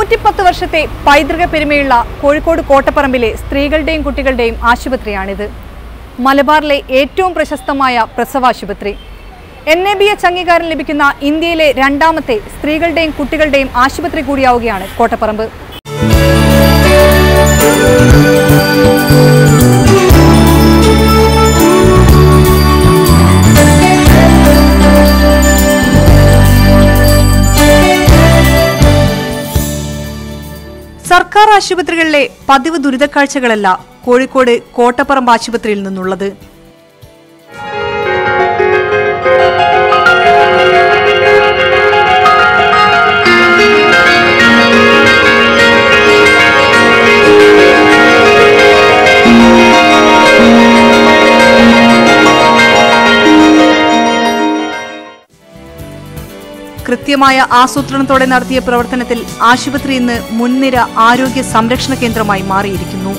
നൂറ്റിപ്പത്ത് വർഷത്തെ പൈതൃക പെരുമയുള്ള കോഴിക്കോട് കോട്ടപ്പറമ്പിലെ സ്ത്രീകളുടെയും കുട്ടികളുടെയും ആശുപത്രിയാണിത് മലബാറിലെ ഏറ്റവും പ്രശസ്തമായ പ്രസവാശുപത്രി എൻ എ ബി എച്ച് അംഗീകാരം ലഭിക്കുന്ന ഇന്ത്യയിലെ രണ്ടാമത്തെ സ്ത്രീകളുടെയും കുട്ടികളുടെയും ആശുപത്രി കൂടിയാവുകയാണ് കോട്ടപ്പറമ്പ് സർക്കാർ ആശുപത്രികളിലെ പതിവ് ദുരിതക്കാഴ്ചകളല്ല കോഴിക്കോട് കോട്ടപ്പറമ്പ് ആശുപത്രിയിൽ നിന്നുള്ളത് കൃത്യമായ ആസൂത്രണത്തോടെ നടത്തിയ പ്രവർത്തനത്തിൽ ആശുപത്രി ഇന്ന് മുൻനിര ആരോഗ്യ സംരക്ഷണ കേന്ദ്രമായി മാറിയിരിക്കുന്നു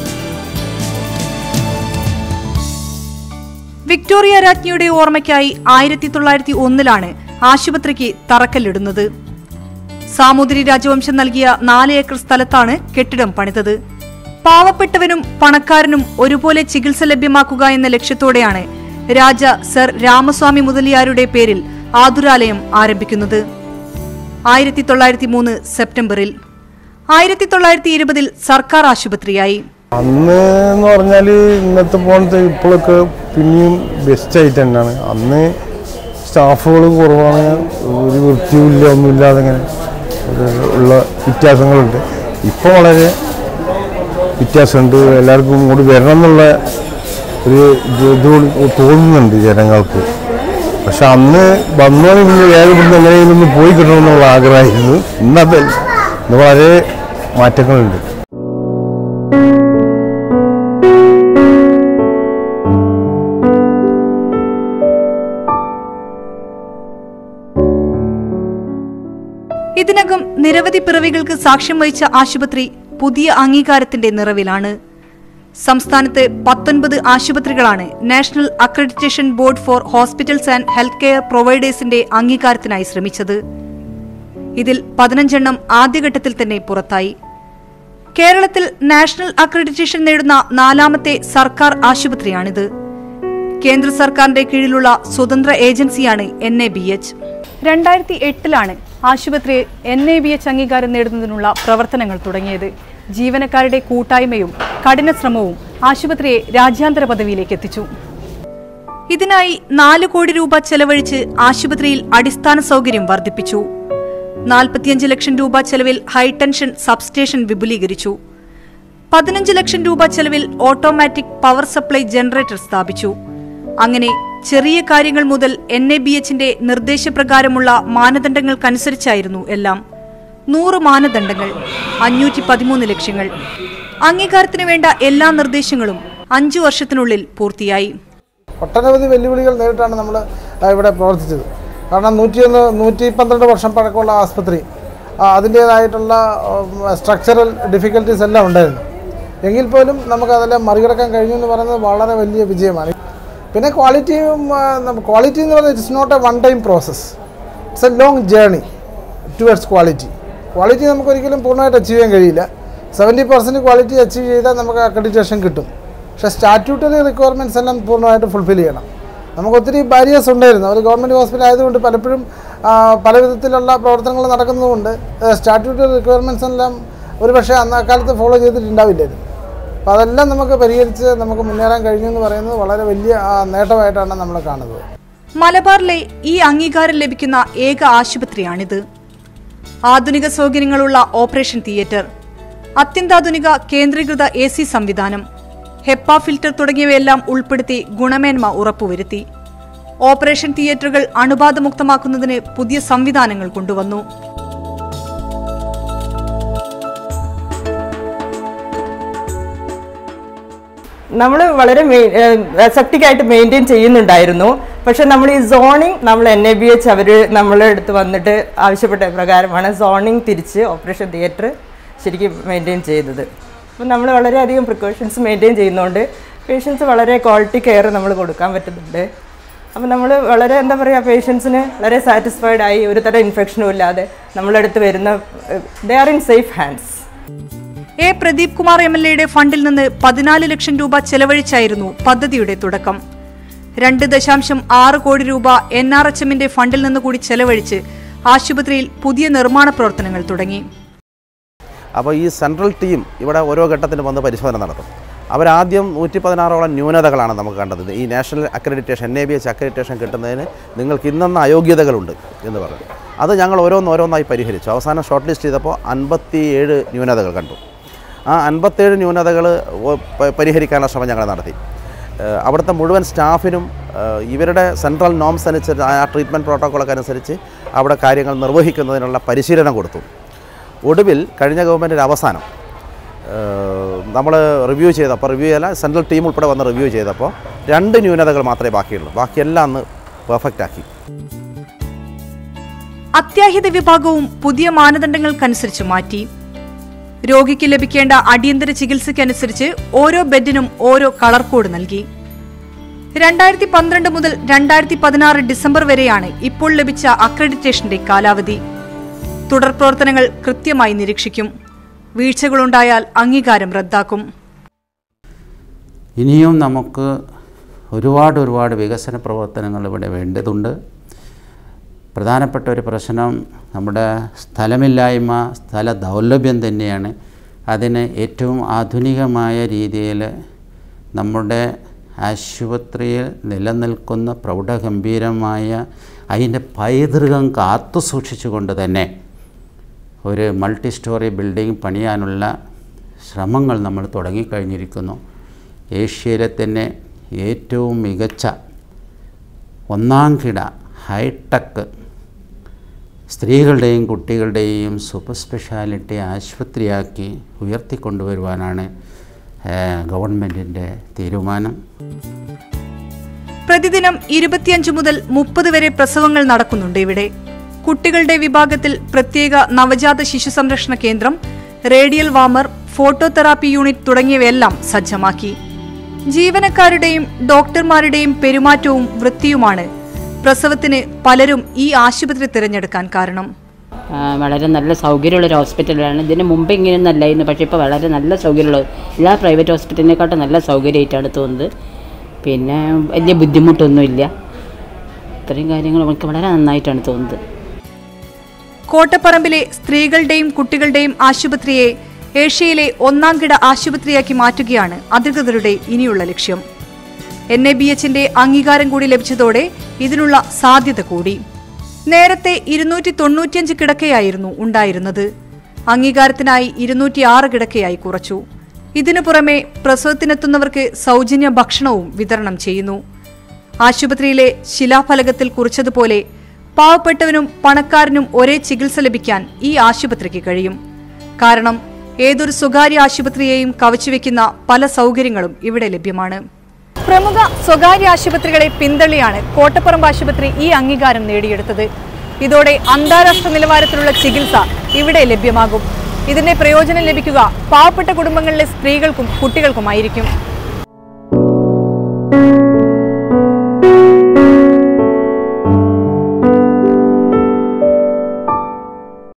വിക്ടോറിയ രാജ്ഞിയുടെ ഓർമ്മയ്ക്കായി ആയിരത്തി തൊള്ളായിരത്തി ഒന്നിലാണ് ആശുപത്രിക്ക് തറക്കല്ലിടുന്നത് സാമൂതിരി രാജവംശം നൽകിയ നാല് ഏക്കർ സ്ഥലത്താണ് കെട്ടിടം പണിതത് പാവപ്പെട്ടവനും പണക്കാരനും ഒരുപോലെ ചികിത്സ ലഭ്യമാക്കുക എന്ന ലക്ഷ്യത്തോടെയാണ് രാജ സർ രാമസ്വാമി മുതലിയാരുടെ പേരിൽ ആതുരാലയം ആരംഭിക്കുന്നത് ആയിരത്തി തൊള്ളായിരത്തി മൂന്ന് സെപ്റ്റംബറിൽ ആയിരത്തി തൊള്ളായിരത്തി ഇരുപതിൽ സർക്കാർ ആശുപത്രിയായി അന്ന് എന്ന് പറഞ്ഞാൽ ഇന്നത്തെ പോലത്തെ ഇപ്പോഴൊക്കെ പിന്നെയും ബെസ്റ്റ് ആയിട്ട് തന്നെയാണ് അന്ന് സ്റ്റാഫുകൾ കുറവാണ് ഒരു വൃത്തിയുമില്ല ഒന്നുമില്ലാതെ ഇങ്ങനെ ഒരു ഉള്ള വ്യത്യാസങ്ങളുണ്ട് ഇപ്പോൾ വളരെ വ്യത്യാസമുണ്ട് എല്ലാവർക്കും ഇങ്ങോട്ട് വരണം എന്നുള്ള ഒരു ഇത് ഇത് തോന്നുന്നുണ്ട് ജനങ്ങൾക്ക് പക്ഷെ അന്ന് വന്നതിന് പിന്നെ വേഗം ഇവിടുന്ന് എങ്ങനെയെങ്കിലും ഒന്ന് പോയി കിട്ടണമെന്നുള്ള ആഗ്രഹമായിരുന്നു ഇന്നതല്ല ഇന്ന് വളരെ മാറ്റങ്ങളുണ്ട് ഇതിനകം നിരവധി പിറവികൾക്ക് സാക്ഷ്യം വഹിച്ച ആശുപത്രി പുതിയ അംഗീകാരത്തിന്റെ നിറവിലാണ് സംസ്ഥാനത്ത് പത്തൊൻപത് ആശുപത്രികളാണ് national accreditation board for hospitals and health care പ്രൊവൈഡേഴ്സിന്റെ അംഗീകാരത്തിനായി ശ്രമിച്ചത് ഇതിൽ പതിനഞ്ചെണ്ണം ആദ്യഘട്ടത്തിൽ തന്നെ പുറത്തായി കേരളത്തിൽ നാഷണൽ അക്രഡിറ്റേഷൻ നേടുന്ന നാലാമത്തെ സർക്കാർ ആശുപത്രിയാണിത് കേന്ദ്ര സർക്കാരിന്റെ കീഴിലുള്ള സ്വതന്ത്ര ഏജൻസിയാണ് എൻ എ ബി എച്ച് രണ്ടായിരത്തി എട്ടിലാണ് ആശുപത്രി എൻ എ ബി എച്ച് അംഗീകാരം നേടുന്നതിനുള്ള പ്രവർത്തനങ്ങൾ തുടങ്ങിയത് ജീവനക്കാരുടെ കൂട്ടായ്മയും കഠിന ശ്രമവും ആശുപത്രിയെ രാജ്യാന്തര പദവിയിലേക്ക് എത്തിച്ചു ഇതിനായി നാല് കോടി രൂപ ചെലവഴിച്ച് ആശുപത്രിയിൽ അടിസ്ഥാന സൗകര്യം വർദ്ധിപ്പിച്ചു നാൽപ്പത്തിയഞ്ച് ലക്ഷം രൂപ ചെലവിൽ ഹൈടെൻഷൻ സബ്സ്റ്റേഷൻ വിപുലീകരിച്ചു പതിനഞ്ച് ലക്ഷം രൂപ ചെലവിൽ ഓട്ടോമാറ്റിക് പവർ സപ്ലൈ ജനറേറ്റർ സ്ഥാപിച്ചു അങ്ങനെ ചെറിയ കാര്യങ്ങൾ മുതൽ എൻ എ ബി എച്ചിന്റെ നിർദ്ദേശപ്രകാരമുള്ള മാനദണ്ഡങ്ങൾക്കനുസരിച്ചായിരുന്നു എല്ലാം നൂറ് മാനദണ്ഡങ്ങൾ അഞ്ഞൂറ്റി പതിമൂന്ന് ലക്ഷ്യങ്ങൾ അംഗീകാരത്തിന് വേണ്ട എല്ലാ നിർദ്ദേശങ്ങളും അഞ്ചു വർഷത്തിനുള്ളിൽ പൂർത്തിയായി ഒട്ടനവധി വെല്ലുവിളികൾ നേരിട്ടാണ് നമ്മൾ ഇവിടെ പ്രവർത്തിച്ചത് കാരണം നൂറ്റിയൊന്ന് നൂറ്റി പന്ത്രണ്ട് വർഷം പഴക്കമുള്ള ആസ്പത്രി ആ, അതിൻ്റേതായിട്ടുള്ള സ്ട്രക്ചറൽ ഡിഫിക്കൽട്ടീസ് എല്ലാം ഉണ്ടായിരുന്നു എങ്കിൽ പോലും നമുക്ക് അതെല്ലാം മറികടക്കാൻ കഴിഞ്ഞു എന്ന് പറയുന്നത് വളരെ വലിയ വിജയമാണ് പിന്നെ ക്വാളിറ്റിയും ക്വാളിറ്റി എന്ന് പറയുന്നത് it's not a one time process it's a long journey towards quality quality നമുക്ക് ഒരിക്കലും പൂർണ്ണമായിട്ട് അച്ചീവ് ചെയ്യാൻ കഴിയില്ല സെവൻറ്റി പെർസെൻറ്റ് ക്വാളിറ്റി അച്ചീവ് ചെയ്താൽ നമുക്ക് അക്രഡിറ്റേഷൻ കിട്ടും പക്ഷേ സ്റ്റാറ്റ്യൂട്ടറി റിക്വയർമെൻറ്റ്സ് എല്ലാം പൂർണ്ണമായിട്ട് ഫുൾഫിൽ ചെയ്യണം നമുക്ക് ഒത്തിരി ബാരിയേഴ്സ് ഉണ്ടായിരുന്നു ഒരു ഗവൺമെൻറ് ഹോസ്പിറ്റൽ ആയതുകൊണ്ട് പലപ്പോഴും ആ, പല വിധത്തിലുള്ള പ്രവർത്തനങ്ങൾ നടക്കുന്നതുകൊണ്ട് സ്റ്റാറ്റ്യൂട്ടറി റിക്വയർമെൻറ്റ്സ് എല്ലാം ഒരു പക്ഷേ അന്ന് അക്കാലത്ത് ഫോളോ ചെയ്തിട്ടുണ്ടാവില്ലായിരുന്നു അപ്പോൾ അതെല്ലാം നമുക്ക് പരിഹരിച്ച് നമുക്ക് മുന്നേറാൻ കഴിഞ്ഞു എന്ന് പറയുന്നത് വളരെ വലിയ ആ, നേട്ടമായിട്ടാണ് നമ്മൾ കാണുന്നത് മലബാറിലെ ഈ അംഗീകാരം ലഭിക്കുന്ന ഏക ആശുപത്രിയാണിത് ആധുനിക സൗകര്യങ്ങളുള്ള ഓപ്പറേഷൻ തിയേറ്റർ അത്യന്താധുനിക കേന്ദ്രീകൃത എ സി സംവിധാനം ഹെപ്പ ഫിൽറ്റർ തുടങ്ങിയവയെല്ലാം ഉൾപ്പെടുത്തി ഗുണമേന്മ ഉറപ്പുവരുത്തി ഓപ്പറേഷൻ തിയേറ്ററുകൾ അണുബാധമുക്തമാക്കുന്നതിന് പുതിയ സംവിധാനങ്ങൾ കൊണ്ടുവന്നു നമ്മൾ വളരെ സെപ്റ്റിക്കായിട്ട് മെയിൻറ്റെയിൻ ചെയ്യുന്നുണ്ടായിരുന്നു പക്ഷെ നമ്മൾ ഈ സോണിങ് നമ്മൾ എൻ എ ബി എച്ച് അവർ നമ്മളെ അടുത്ത് വന്നിട്ട് ആവശ്യപ്പെട്ട പ്രകാരമാണ് സോണിങ് തിരിച്ച് ഓപ്പറേഷൻ തിയേറ്റർ ശരിക്കും മെയിൻറ്റെയിൻ ചെയ്തത് അപ്പോൾ നമ്മൾ വളരെയധികം പ്രിക്കോഷൻസ് മെയിൻറ്റെയിൻ ചെയ്യുന്നതുകൊണ്ട് പേഷ്യൻസ് വളരെ ക്വാളിറ്റി കെയർ നമ്മൾ കൊടുക്കാൻ പറ്റുന്നുണ്ട് അപ്പോൾ നമ്മൾ വളരെ എന്താ പറയുക പേഷ്യൻസിന് വളരെ സാറ്റിസ്ഫൈഡ് ആയി ഒരു തരം ഇൻഫെക്ഷനും ഇല്ലാതെ നമ്മളടുത്ത് വരുന്ന they are in safe hands A Pradeep Kumar M L എയുടെ ഫണ്ടിൽ നിന്ന് പതിനാല് ലക്ഷം രൂപ ചെലവഴിച്ചായിരുന്നു പദ്ധതിയുടെ തുടക്കം രണ്ട് ദശാംശം ആറ് കോടി രൂപ എൻ ആർ എച്ച് എമ്മിന്റെ ഫണ്ടിൽ നിന്ന് കൂടി ചെലവഴിച്ച് ആശുപത്രിയിൽ പുതിയ നിർമ്മാണ പ്രവർത്തനങ്ങൾ തുടങ്ങി അപ്പോൾ ഈ സെൻട്രൽ ടീം ഇവിടെ ഓരോ ഘട്ടത്തിലും വന്ന് പരിശോധന നടത്തും അവരാദ്യം നൂറ്റി പതിനാറോളം ന്യൂനതകളാണ് നമുക്ക് കണ്ടത് ഈ national accreditation N A B H accreditation കിട്ടുന്നതിന് നിങ്ങൾക്ക് ഇന്നെന്ന അയോഗ്യതകളുണ്ട് എന്ന് പറഞ്ഞു അത് ഞങ്ങൾ ഓരോന്നോരോന്നായി പരിഹരിച്ചു അവസാനം ഷോർട്ട് ലിസ്റ്റ് ചെയ്തപ്പോൾ അൻപത്തി ഏഴ് ന്യൂനതകൾ കണ്ടു ആ അൻപത്തേഴ് ന്യൂനതകൾ പരിഹരിക്കാനുള്ള ശ്രമം ഞങ്ങൾ നടത്തി ഏഹ് അവിടുത്തെ മുഴുവൻ സ്റ്റാഫിനും ഏഹ് ഇവരുടെ സെൻട്രൽ നോംസ് അനുസരിച്ച് ആ ട്രീറ്റ്മെൻറ്റ് പ്രോട്ടോക്കോളൊക്കെ അനുസരിച്ച് അവിടെ കാര്യങ്ങൾ നിർവഹിക്കുന്നതിനുള്ള പരിശീലനം കൊടുത്തു ഒടുവിൽ കഴിഞ്ഞ ഗവൺമെൻറ്റിൻ്റെ അവസാനം നമ്മൾ റിവ്യൂ ചെയ്തപ്പോൾ റിവ്യൂ അല്ല സെൻട്രൽ ടീം ഉൾപ്പെടെ വന്ന് റിവ്യൂ ചെയ്തപ്പോൾ രണ്ട് ന്യൂനതകൾ മാത്രമേ ബാക്കിയുള്ളൂ ബാക്കിയെല്ലാം അന്ന് പെർഫെക്റ്റ് ആക്കി അത്യാഹിത വിഭാഗവും പുതിയ മാനദണ്ഡങ്ങൾക്കനുസരിച്ച് മാറ്റി രോഗിക്ക് ലഭിക്കേണ്ട അടിയന്തര ചികിത്സയ്ക്കനുസരിച്ച് ഓരോ ബെഡിനും ഓരോ കളർ കോഡ് നൽകി രണ്ടായിരത്തി പന്ത്രണ്ട് മുതൽ രണ്ടായിരത്തി പതിനാറ് ഡിസംബർ വരെയാണ് ഇപ്പോൾ ലഭിച്ച അക്രഡിറ്റേഷന്റെ കാലാവധി തുടർ പ്രവർത്തനങ്ങൾ കൃത്യമായി നിരീക്ഷിക്കും വീഴ്ചകളുണ്ടായാൽ അംഗീകാരം റദ്ദാക്കും ഇനിയും നമുക്ക് ഒരുപാട് ഒരുപാട് വികസന പ്രവർത്തനങ്ങൾ ഇവിടെ വേണ്ടതുണ്ട് പ്രധാനപ്പെട്ട ഒരു പ്രശ്നം നമ്മുടെ സ്ഥലമില്ലായ്മ സ്ഥല ദൗർലഭ്യം തന്നെയാണ് അതിന് ഏറ്റവും ആധുനികമായ രീതിയിൽ നമ്മുടെ ആശുപത്രിയിൽ നിലനിൽക്കുന്ന പ്രൗഢഗംഭീരമായ അതിൻ്റെ പൈതൃകം കാത്തു സൂക്ഷിച്ചുകൊണ്ട് തന്നെ ഒരു മൾട്ടി സ്റ്റോറി ബിൽഡിംഗ് പണിയാനുള്ള ശ്രമങ്ങൾ നമ്മൾ തുടങ്ങിക്കഴിഞ്ഞിരിക്കുന്നു ഏഷ്യയിലെ തന്നെ ഏറ്റവും മികച്ച ഒന്നാം കിട ഹൈടെക് സ്ത്രീകളുടെയും കുട്ടികളുടെയും സൂപ്പർ സ്പെഷ്യാലിറ്റി ആശുപത്രിയാക്കി ഉയർത്തിക്കൊണ്ടുവരുവാനാണ് ഗവൺമെൻറ്റിൻ്റെ തീരുമാനം പ്രതിദിനം ഇരുപത്തിയഞ്ച് മുതൽ മുപ്പത് വരെ പ്രസവങ്ങൾ നടക്കുന്നുണ്ട് ഇവിടെ കുട്ടികളുടെ വിഭാഗത്തിൽ പ്രത്യേക നവജാത ശിശു സംരക്ഷണ കേന്ദ്രം റേഡിയൽ വാമർ ഫോട്ടോതെറാപ്പി യൂണിറ്റ് തുടങ്ങിയവയെല്ലാം സജ്ജമാക്കി ജീവനക്കാരുടെയും ഡോക്ടർമാരുടെയും പെരുമാറ്റവും വൃത്തിയുമാണ് പ്രസവത്തിന് പലരും ഈ ആശുപത്രി തിരഞ്ഞെടുക്കാൻ കാരണം ആ, വളരെ നല്ല സൗകര്യമുള്ളൊരു ഹോസ്പിറ്റലാണ് ഇതിന് മുമ്പ് ഇങ്ങനെയൊന്നും അല്ലായിരുന്നു പക്ഷേ ഇപ്പോൾ വളരെ നല്ല സൗകര്യമുള്ള എല്ലാ പ്രൈവറ്റ് ഹോസ്പിറ്റലിനെക്കാട്ടും നല്ല സൗകര്യമായിട്ടാണ് തോന്നുന്നത് പിന്നെ വലിയ ബുദ്ധിമുട്ടൊന്നുമില്ല ഇത്രയും കാര്യങ്ങൾ നമുക്ക് വളരെ നന്നായിട്ടാണ് തോന്നുന്നത് കോട്ടപ്പറമ്പിലെ സ്ത്രീകളുടെയും കുട്ടികളുടെയും ആശുപത്രിയെ ഏഷ്യയിലെ ഒന്നാം കിട ആശുപത്രിയാക്കി മാറ്റുകയാണ് അധികൃതരുടെ ഇനിയുള്ള ലക്ഷ്യം എൻ എ ബി എച്ചിന്റെ അംഗീകാരം കൂടി ലഭിച്ചതോടെ ഇതിനുള്ള സാധ്യത കൂടി നേരത്തെ ഇരുന്നൂറ്റി തൊണ്ണൂറ്റിയഞ്ച് കിടക്കയായിരുന്നു ഉണ്ടായിരുന്നത് അംഗീകാരത്തിനായി ഇരുന്നൂറ്റിയാറ് കിടക്കയായി കുറച്ചു ഇതിനു പുറമെ പ്രസവത്തിനെത്തുന്നവർക്ക് സൗജന്യ ഭക്ഷണവും വിതരണം ചെയ്യുന്നു ആശുപത്രിയിലെ ശിലാഫലകത്തിൽ കുറിച്ചതുപോലെ പാവപ്പെട്ടവനും പണക്കാരനും ഒരേ ചികിത്സ ലഭിക്കാൻ ഈ ആശുപത്രിക്ക് കഴിയും കാരണം ഏതൊരു സ്വകാര്യ ആശുപത്രിയെയും കവച്ചുവെക്കുന്ന പല സൗകര്യങ്ങളും ഇവിടെ ലഭ്യമാണ് പ്രമുഖ സ്വകാര്യ ആശുപത്രികളെ പിന്തള്ളിയാണ് കോട്ടപ്പറമ്പ് ആശുപത്രി ഈ അംഗീകാരം നേടിയെടുത്തത് ഇതോടെ അന്താരാഷ്ട്ര നിലവാരത്തിലുള്ള ചികിത്സ ഇവിടെ ലഭ്യമാകും ഇതിന്റെ പ്രയോജനം ലഭിക്കുക പാവപ്പെട്ട കുടുംബങ്ങളിലെ സ്ത്രീകൾക്കും കുട്ടികൾക്കുമായിരിക്കും